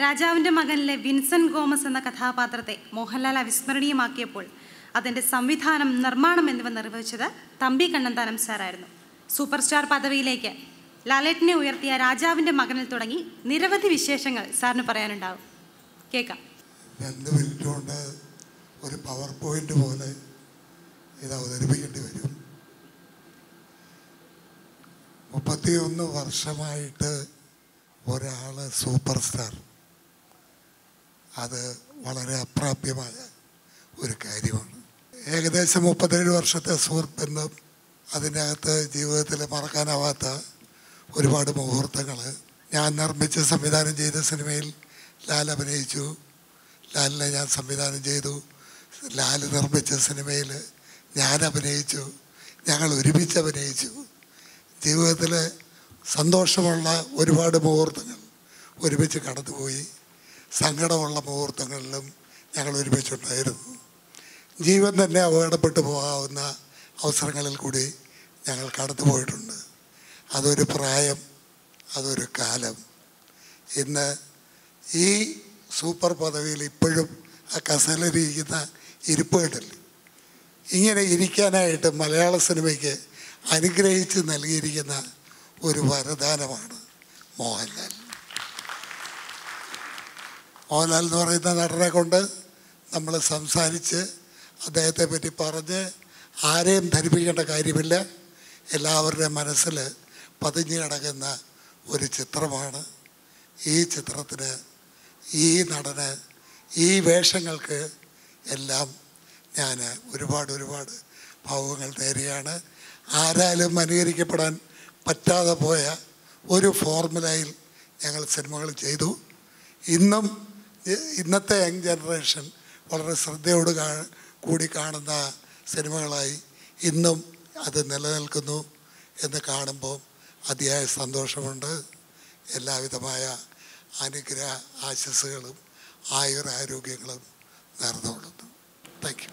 രാജാവിൻ്റെ മകനിലെ Vincent Gomez എന്ന കഥാപാത്രത്തെ മോഹൻലാൽ അവിസ്മരണീയമാക്കിയപ്പോൾ അതിൻ്റെ സംവിധാനം നിർമ്മാണം എന്നിവ നിർവഹിച്ചത് തമ്പി കണ്ണന്താനം സാറായിരുന്നു സൂപ്പർ സ്റ്റാർ പദവിയിലേക്ക് ലാലേട്ടനെ ഉയർത്തിയ രാജാവിൻ്റെ മകനിൽ തുടങ്ങി നിരവധി വിശേഷങ്ങൾ സാറിന് പറയാനുണ്ടാവും കേൾക്കാം രണ്ട് മിനിറ്റ് കൊണ്ട് ഒരു പവർ പോയിന്റ് പോലെ ഇത് അവതരിപ്പിക്കേണ്ടി വരും മുപ്പത്തിയൊന്ന് വർഷമായിട്ട് ഒരാൾ സൂപ്പർ സ്റ്റാർ അത് വളരെ അപ്രാപ്യമായ ഒരു കാര്യമാണ് ഏകദേശം മുപ്പത്തേഴ് വർഷത്തെ സുഹൃത്ത് ബന്ധം അതിനകത്ത് ജീവിതത്തിൽ മറക്കാനാവാത്ത ഒരുപാട് മുഹൂർത്തങ്ങൾ ഞാൻ നിർമ്മിച്ച് സംവിധാനം ചെയ്ത സിനിമയിൽ ലാൽ അഭിനയിച്ചു ലാലിനെ ഞാൻ സംവിധാനം ചെയ്തു ലാൽ നിർമ്മിച്ച സിനിമയിൽ ഞാൻ അഭിനയിച്ചു ഞങ്ങൾ ഒരുമിച്ച് അഭിനയിച്ചു ജീവിതത്തിൽ സന്തോഷമുള്ള ഒരുപാട് മുഹൂർത്തങ്ങൾ ഒരുമിച്ച് കടന്നുപോയി സങ്കടമുള്ള മുഹൂർത്തങ്ങളിലും ഞങ്ങൾ ഒരുമിച്ചുണ്ടായിരുന്നു ജീവൻ തന്നെ അപകടപ്പെട്ടു പോകാവുന്ന അവസരങ്ങളിൽ കൂടി ഞങ്ങൾ കടന്നു പോയിട്ടുണ്ട് അതൊരു പ്രായം അതൊരു കാലം ഇന്ന് ഈ സൂപ്പർ പദവിയിൽ ഇപ്പോഴും ആ കസേലയിലിരിക്കുന്ന ഇരിപ്പ് കണ്ടില്ലേ ഇങ്ങനെ ഇരിക്കാനായിട്ട് മലയാള സിനിമയ്ക്ക് അനുഗ്രഹിച്ച് നൽകിയിരിക്കുന്ന ഒരു വരദാനമാണ് മോഹൻലാൽ മോഹൻലാൽ എന്ന് പറയുന്ന നടനെ കൊണ്ട് നമ്മൾ സംസാരിച്ച് അദ്ദേഹത്തെ പറ്റി പറഞ്ഞ് ആരെയും ധരിപ്പിക്കേണ്ട കാര്യമില്ല എല്ലാവരുടെയും മനസ്സിൽ പതിഞ്ഞു കിടക്കുന്ന ഒരു ചിത്രമാണ് ഈ ചിത്രത്തിന് ഈ നടന് ഈ വേഷങ്ങൾക്ക് എല്ലാം ഞാൻ ഒരുപാട് ഒരുപാട് ഭാവങ്ങൾ നേരുകയാണ് ആരാലും അനുകരിക്കപ്പെടാൻ പറ്റാതെ പോയ ഒരു ഫോർമുലയിൽ ഞങ്ങൾ സിനിമകൾ ചെയ്തു ഇന്നും ഇ- ഇന്നത്തെ യങ് ജനറേഷൻ വളരെ ശ്രദ്ധയോട് കാ കൂടി കാണുന്ന സിനിമകളായി ഇന്നും അത് നിലനിൽക്കുന്നു എന്ന് കാണുമ്പോൾ അതിയായ സന്തോഷമുണ്ട് എല്ലാവിധമായ അനുഗ്രഹ ആശസ്സുകളും ആയുരാരോഗ്യങ്ങളും നേർന്നുകൊള്ളുന്നു താങ്ക് യു